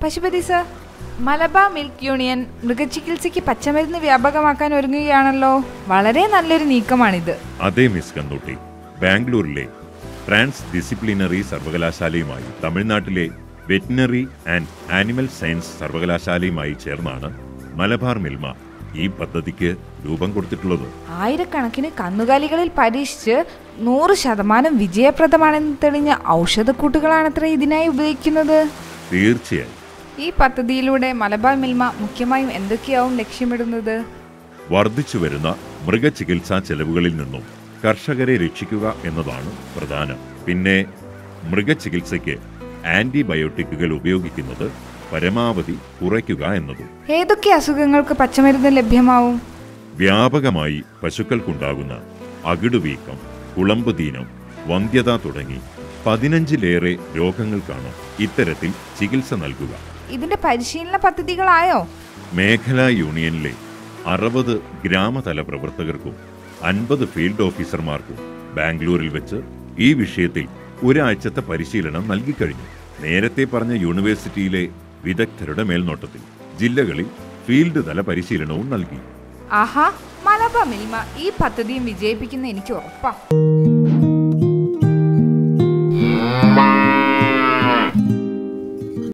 Pashupati sir Malabar milk union മൃഗചികിത്സയ്ക്ക് പച്ചമരുന്ന് വ്യാപകമാക്കാൻ ഒരുങ്ങുകയാണല്ലോ വളരെ നല്ലൊരു നീക്കമാണിത് അതേ മിസ് കന്നൂട്ടി ബാംഗ്ലൂരിലെ ട്രാൻസ് ഡിസിപ്ലിനറി സർവകലാശാലയുമായി തമിഴ്നാട്ടിലെ വെറ്റിനറി ആൻഡ് ആനിമൽ സയൻസ് സർവകലാശാലയുമായി ചേർന്നാണ് മലബാർ മിൽമ ഈ പദ്ധതിക്ക് രൂപം കൊടുത്തിട്ടുള്ളത് ആയിരക്കണക്കിന് കന്നുകാലികളിൽ പരീക്ഷിച്ച് നൂറ് ശതമാനം വിജയപ്രദമാണെന്ന് തെളിഞ്ഞ ഔഷധക്കൂട്ടുകളാണത്രേ ഇതിനായി ഉപയോഗിക്കുന്നത് തീർച്ചയായും ഈ പദ്ധതിയിലൂടെ മലബാർ മിൽമ മുഖ്യമായും എന്തൊക്കെയാവും ലക്ഷ്യമിടുന്നത് വർദ്ധിച്ചു വരുന്ന മൃഗചികിത്സാ ചെലവുകളിൽ നിന്നും കർഷകരെ രക്ഷിക്കുക എന്നതാണ് പ്രധാനം പിന്നെ മൃഗചികിത്സയ്ക്ക് ആന്റിബയോട്ടിക്കുകൾ ഉപയോഗിക്കുന്നത് പരമാവധി കുറയ്ക്കുക എന്നതും ഏതൊക്കെ അസുഖങ്ങൾക്ക് പച്ചമരുന്ന് ലഭ്യമാവും വ്യാപകമായി പശുക്കൾക്കുണ്ടാകുന്ന അകിടുവീക്കം കുളമ്പുദീനം വന്ധ്യത തുടങ്ങി പതിനഞ്ചിലേറെ രോഗങ്ങൾക്കാണ് ഇത്തരത്തിൽ ചികിത്സ നൽകുക ഇതിന്റെ പരിശീലന പദ്ധതികളായോ മേഖലാ യൂണിയനിലെ അറുപത് ഗ്രാമതല പ്രവർത്തകർക്കും അൻപത് ഫീൽഡ് ഓഫീസർമാർക്കും ബാംഗ്ലൂരിൽ വെച്ച് ഈ വിഷയത്തിൽ ഒരാഴ്ചത്തെ പരിശീലനം നൽകിക്കഴിഞ്ഞു നേരത്തെ പറഞ്ഞ യൂണിവേഴ്സിറ്റിയിലെ വിദഗ്ധരുടെ മേൽനോട്ടത്തിൽ ജില്ലകളിൽ ഫീൽഡ് തല പരിശീലനവും നൽകി ആഹാ മലബാർ മിൽമ ഈ പദ്ധതിയും വിജയിപ്പിക്കുന്ന എനിക്ക് ഉറപ്പാ